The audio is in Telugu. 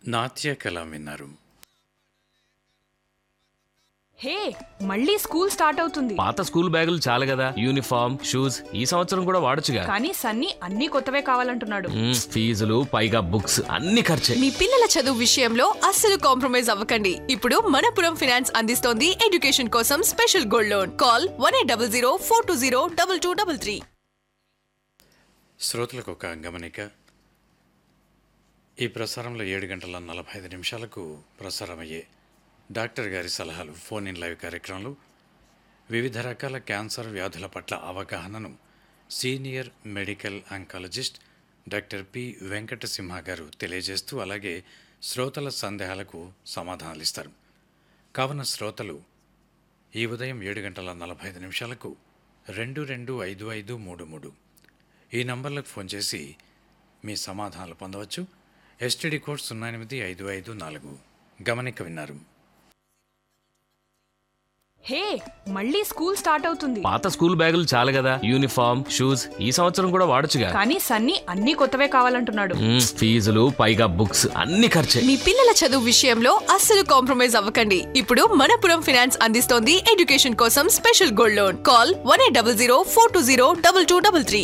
నాట్య కళ విన్నారు హే మళ్ళీ స్కూల్ స్టార్ట్ అవుతుంది పాత స్కూల్ బ్యాగులు చాలు కదా యూనిఫామ్ షూస్ ఈ సంవత్సరం కూడా వాడొచ్చుగా కానీ సన్నీ అన్ని కొత్తవే కావాలంటున్నాడు మ్మ్, ఫీజులు పైగా బుక్స్ అన్ని ఖర్చే మీ పిల్లల చదువు విషయంలో అస్సలు కాంప్రమైజ్ అవ్వకండి ఇప్పుడు మనపురం ఫినాన్స్ అందిస్తోంది ఎడ్యుకేషన్ కోసం special gold loan call one eight double zero four two zero double two double three శ్రోతలకు ఒక గమనిక ఈ ప్రసారంలో ఏడు గంటల నలభై ఐదు నిమిషాలకు ప్రసారమయ్యే డాక్టర్ గారి సలహాలు ఫోన్ ఇన్ లైవ్ కార్యక్రమంలో వివిధ రకాల క్యాన్సర్ వ్యాధుల పట్ల అవగాహనను senior medical oncologist doctor P Venkatasimha garu తెలియజేస్తూ అలాగే శ్రోతల సందేహాలకు సమాధానాలు ఇస్తారు కావున శ్రోతలు ఈ ఉదయం ఏడు గంటల నలభై ఐదు నిమిషాలకు రెండు రెండు ఐదు ఐదు మూడు మూడు ఈ నంబర్లకు ఫోన్ చేసి మీ సమాధానాలు పొందవచ్చు ఎస్టీడీ కోడ్ సున్నా ఎనిమిది ఐదు ఐదు నాలుగు గమనిక విన్నారు హే మళ్ళీ స్కూల్ స్టార్ట్ అవుతుంది పాత స్కూల్ బ్యాగులు చాలు కదా యూనిఫామ్ షూస్ ఈ సంవత్సరం కూడా వాడొచ్చుగా కానీ సన్నీ అన్ని కొత్తవే కావాలంటున్నాడు మ్మ్, ఫీజులు పైగా బుక్స్ అన్ని ఖర్చే మీ పిల్లల చదువు విషయంలో అస్సలు కాంప్రమైజ్ అవ్వకండి ఇప్పుడు మనపురం ఫినాన్స్ అందిస్తోంది ఎడ్యుకేషన్ కోసం special gold loan call one eight double zero four two zero double two double three